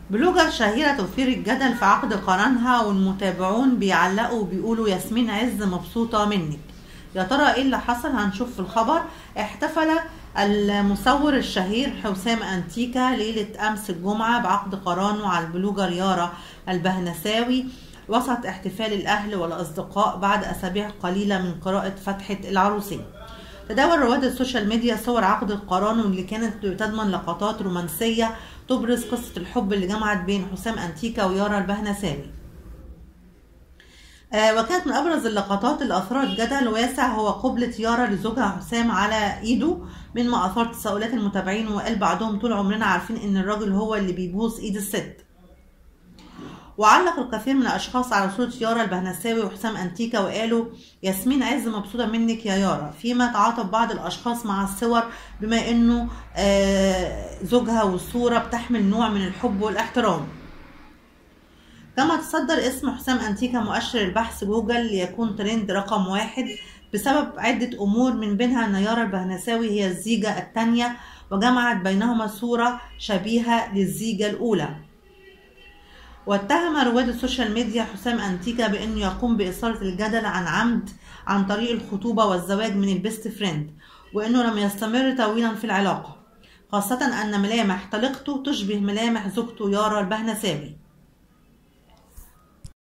بلوجر شهيرة تثير الجدل في عقد قرانها والمتابعون بيعلقوا وبيقولوا ياسمين عز مبسوطة منك يا ترى ايه اللي حصل هنشوف في الخبر احتفل المصور الشهير حسام انتيكا ليلة امس الجمعة بعقد قرانه على البلوجر يارا البهنساوي وسط احتفال الاهل والاصدقاء بعد اسابيع قليلة من قراءة فتحة العروسين تداول رواد السوشيال ميديا صور عقد القران واللي كانت بتضمن لقطات رومانسية تبرز قصة الحب اللي جمعت بين حسام أنتيكا ويارا البهنساوي آه وكانت من أبرز اللقطات اللي أثارت جدل واسع هو قبلة يارا لزوجها حسام على إيده مما أثار تساؤلات المتابعين وقال بعضهم طول عمرنا عارفين إن الراجل هو اللي بيبوس إيد الست وعلق الكثير من الاشخاص على صوره يارا البهنساوي وحسام انتيكا وقالوا ياسمين عز مبسوطه منك يا يارا فيما تعاطف بعض الاشخاص مع الصور بما انه آه زوجها والصوره بتحمل نوع من الحب والاحترام كما تصدر اسم حسام انتيكا مؤشر البحث جوجل ليكون ترند رقم واحد بسبب عدة أمور من بينها أن يارا البهنساوي هي الزيجة الثانية وجمعت بينهما صورة شبيهة للزيجة الأولى واتهم رواد السوشيال ميديا حسام أنتيكا بأنه يقوم بإثارة الجدل عن عمد عن طريق الخطوبة والزواج من البيست فريند وأنه لم يستمر طويلا في العلاقة خاصة أن ملامح طليقته تشبه ملامح زوجته يارا البهنساوي